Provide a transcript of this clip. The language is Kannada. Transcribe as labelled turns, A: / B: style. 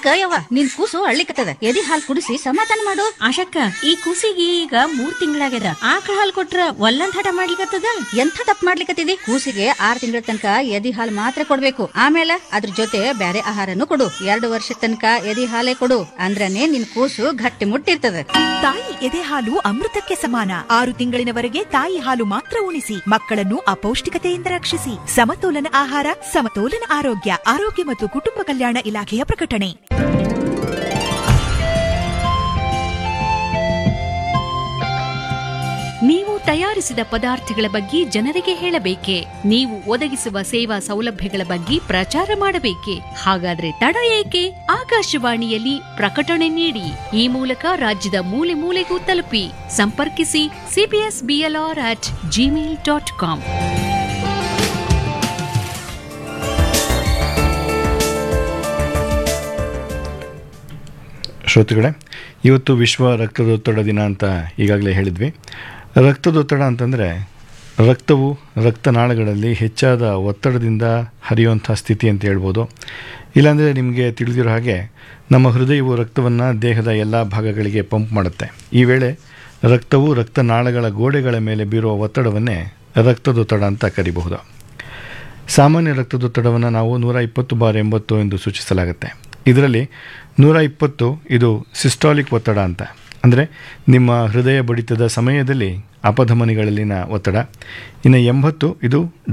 A: ಯಾಕ ಯವ್ವ ನಿನ್ ಕೂಸು ಅಳ್ಳಿಕತ್ತದ ಎದಿ ಹಾಲ್ ಕುಡಿಸಿ ಸಮಾಧಾನ ಮಾಡು
B: ಆಶಕ್ಕ ಈ ಕೂಸಿಗೆ ಈಗ ಮೂರ್ ತಿಂಗಳಾಗ್ಯದ ಆಕಳ ಹಾಲ್ ಕೊಟ್ರ ಒಲ್ಲಂದ್ ಹಠ ಮಾಡ್ಲಿಕತ್ತದ
A: ಎಂಥ ತಪ್ಪು ಮಾಡ್ಲಿಕತ್ತಿದಿ ಕೂಸಿಗೆ ಆರ್ ತಿಂಗಳ ತನಕ ಎದಿ ಹಾಲ್ ಮಾತ್ರ ಕೊಡ್ಬೇಕು ಆಮೇಲೆ ಅದ್ರ ಜೊತೆ ಬ್ಯಾರೆ ಆಹಾರನು ಕೊಡು ಎರಡು ವರ್ಷ ತನಕ ಎದಿ ಹಾಲೇ ಕೊಡು ಅಂದ್ರನೇ ನಿನ್ ಕೂಸು ಗಟ್ಟಿ ಮುಟ್ಟಿರ್ತದ
C: ತಾಯಿ ಎದೆ ಹಾಲು ಅಮೃತಕ್ಕೆ ಸಮಾನ ಆರು ತಿಂಗಳಿನವರೆಗೆ ತಾಯಿ ಹಾಲು ಮಾತ್ರ ಉಣಿಸಿ ಮಕ್ಕಳನ್ನು ಅಪೌಷ್ಟಿಕತೆಯಿಂದ ರಕ್ಷಿಸಿ ಸಮತೋಲನ ಆಹಾರ ಸಮತೋಲನ ಆರೋಗ್ಯ ಆರೋಗ್ಯ ಮತ್ತು ಕುಟುಂಬ ಕಲ್ಯಾಣ ಇಲಾಖೆಯ ಪ್ರಕಟಣೆ
D: ನೀವು ತಯಾರಿಸಿದ ಪದಾರ್ಥಗಳ ಬಗ್ಗೆ ಜನರಿಗೆ ಹೇಳಬೇಕೆ ನೀವು ಒದಗಿಸುವ ಸೇವಾ ಸೌಲಭ್ಯಗಳ ಬಗ್ಗೆ ಪ್ರಚಾರ ಮಾಡಬೇಕೆ ಹಾಗಾದ್ರೆ ತಡ ಏಕೆ ಆಕಾಶವಾಣಿಯಲ್ಲಿ ಪ್ರಕಟಣೆ ನೀಡಿ ಈ ಮೂಲಕ ರಾಜ್ಯದ ಮೂಲೆ ಮೂಲೆಗೂ ತಲುಪಿ ಸಂಪರ್ಕಿಸಿ CBS BLR at Gmail dot com
E: ಶ್ರೋತೃಗಳೇ ಇವತ್ತು ವಿಶ್ವ ರಕ್ತದೊತ್ತಡ ದಿನ ಅಂತ ಈಗಾಗಲೇ ಹೇಳಿದ್ವಿ ರಕ್ತದೊತ್ತಡ ಅಂತಂದರೆ ರಕ್ತವು ರಕ್ತನಾಳಗಳಲ್ಲಿ ಹೆಚ್ಚಾದ ಒತ್ತಡದಿಂದ ಹರಿಯುವಂಥ ಸ್ಥಿತಿ ಅಂತ ಹೇಳ್ಬೋದು ಇಲ್ಲಾಂದರೆ ನಿಮಗೆ ತಿಳಿದಿರೋ ಹಾಗೆ ನಮ್ಮ ಹೃದಯವು ರಕ್ತವನ್ನು ದೇಹದ ಎಲ್ಲ ಭಾಗಗಳಿಗೆ ಪಂಪ್ ಮಾಡುತ್ತೆ ಈ ವೇಳೆ ರಕ್ತವು ರಕ್ತನಾಳಗಳ ಗೋಡೆಗಳ ಮೇಲೆ ಬೀರುವ ಒತ್ತಡವನ್ನೇ ರಕ್ತದೊತ್ತಡ ಅಂತ ಕರಿಬಹುದು ಸಾಮಾನ್ಯ ರಕ್ತದೊತ್ತಡವನ್ನು ನಾವು ನೂರ ಇಪ್ಪತ್ತು ಬಾರ್ ಎಂಬತ್ತು ಎಂದು ಸೂಚಿಸಲಾಗುತ್ತೆ ಇದರಲ್ಲಿ ನೂರ ಇಪ್ಪತ್ತು ಇದು ಸಿಸ್ಟಾಲಿಕ್ ಒತ್ತಡ ಅಂತ ಅಂದರೆ ನಿಮ್ಮ ಹೃದಯ ಬಡಿತದ ಸಮಯದಲ್ಲಿ ಅಪಧಮನಿಗಳಲ್ಲಿನ ಒತ್ತಡ ಇನ್ನು ಎಂಬತ್ತು ಇದು